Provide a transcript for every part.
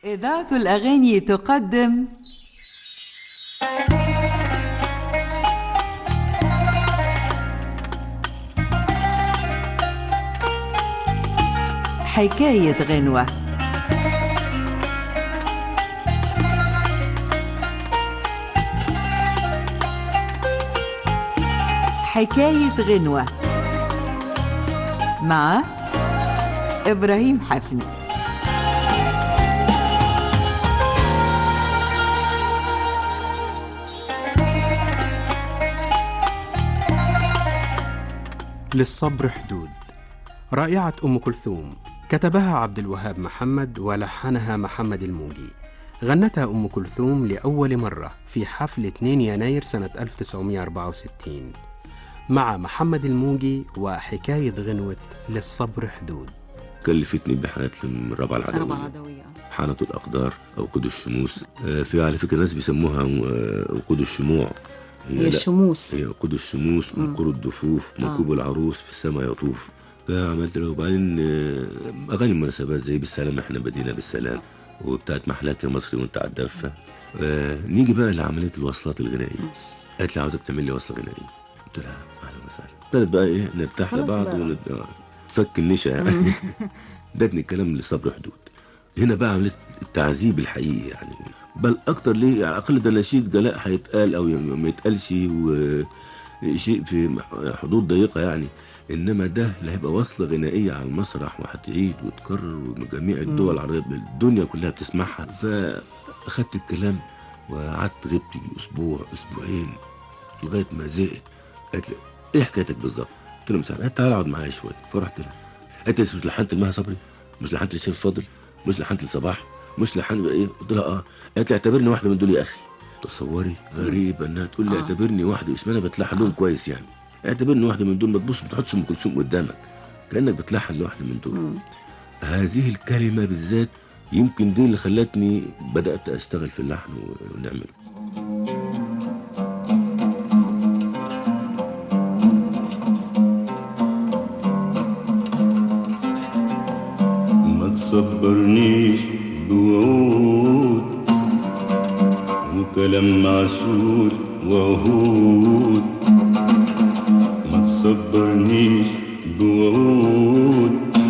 إذاعة الأغاني تقدم حكاية غنوة حكاية غنوة مع إبراهيم حفني للصبر حدود رائعة أم كلثوم كتبها عبد الوهاب محمد ولحنها محمد الموجي غنتها أم كلثوم لأول مرة في حفل 2 يناير سنة 1964 مع محمد الموجي وحكاية غنوة للصبر حدود كلفتني بحياة الرابعة ربع العدوية العدوية حانة الأقدار أو قود الشموس آه، في على فكرة ناس بيسموها آه، وقود الشموع هي لا، الشموس هي وقود الشموس منقور الدفوف منكوب العروس في السماء يطوف فعملت له وبعدين آه، أغاني المناسبات زي بالسلام احنا بدينا بالسلام وبتاعت محلاك يا مصري وانت على الدفة آه، نيجي بقى لعملية الوصلات الغنائية قالت لي عاوزك تعمل لي وصلة غنائية قلت لها أهلا وسهلا ابتدت بقى إيه نرتاح خلاص لبعض بقى. ونت... آه، تفك النشا يعني ادتني الكلام لصبر حدود هنا بقى عملت التعذيب الحقيقي يعني بل اكتر ليه على الاقل ده نشيد جلاء هيتقال او ما يتقالش وشيء في حدود ضيقه يعني انما ده اللي هيبقى وصله غنائيه على المسرح وهتعيد وتكرر وجميع الدول العربيه الدنيا كلها بتسمعها فاخدت الكلام وقعدت غبت اسبوع اسبوعين لغايه ما زهقت قالت لي ايه حكايتك بالظبط؟ قلت لها مساعد قالت تعالى اقعد معايا شويه فرحت لها قالت لي مش لحنت لمها صبري مش لحنت لسيف فاضل مش لحنت لصباح مش لحنت ايه قلت لها اه قالت لي اعتبرني واحده من دول يا اخي تصوري غريبه انها تقول لي آه. اعتبرني واحده مش انا بتلحن لهم كويس يعني اعتبرني واحده من دول ما تبص ما تحطش ام كلثوم قدامك كانك بتلحن لواحده من دول هذه الكلمه بالذات يمكن دي اللي خلتني بدات اشتغل في اللحن ونعمل ما تصبرنيش بوعود وكلام معسول وعهود ما تصبرنيش بوعود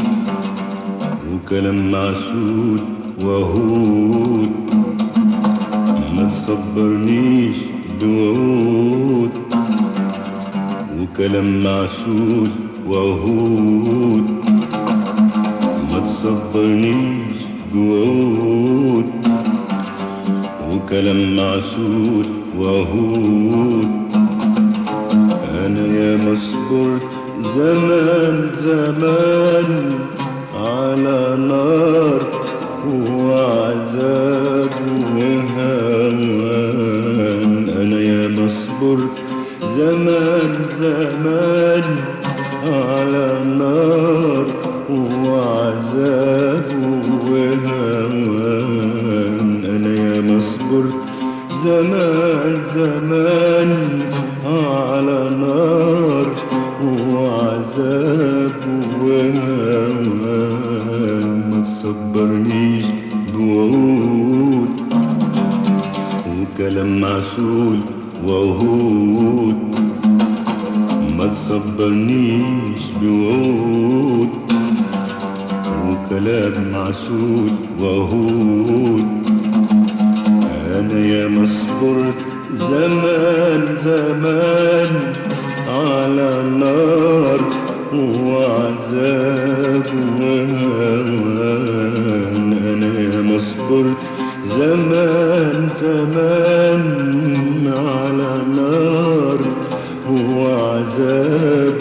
وكلام معسول وعهود ما تصبرنيش بوعود وكلام معسول وعهود ما تصبرنيش بوعود وكلام معسول وعهود انا يا مصبرت زمان زمان على نار وعذاب وهوان انا يا مصبرت زمان زمان على نار وعذاب وهوان انا يا مصبرت زمان زمان على نار وعذاب وهوان ما تصبرنيش بوعود وكلام معسول وعهود ما تصبرنيش بوعود وكلام معسول وعهود انا يا مصبرت زمان زمان على نار وعذاب وهوان انا يا مصبرت زمان زمان على نار وعذاب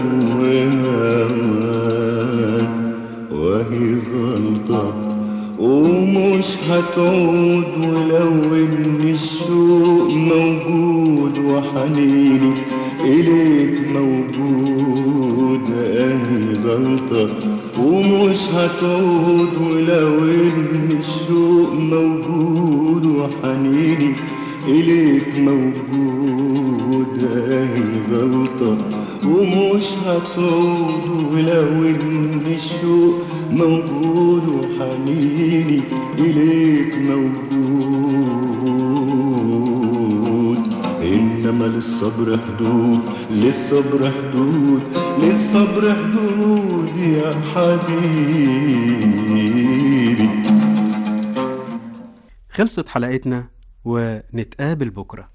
وهوان وهي غلطة ومش هتعود ولو ان الشوق موجود وحنيني اليك موجود اهي غلطة ومش هتعود ولو ان الشوق موجود وحنيني اليك موجود اهي غلطة ومش هتعود ولو ان الشوق موجود حنيني إليك موجود إنما للصبر حدود للصبر حدود للصبر حدود يا حبيبي خلصت حلقتنا ونتقابل بكرة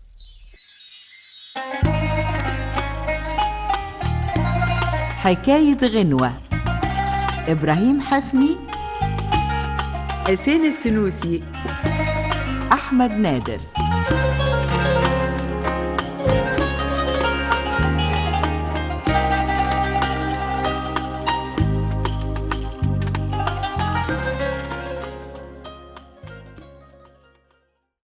حكاية غنوة إبراهيم حفني حسين السنوسي أحمد نادر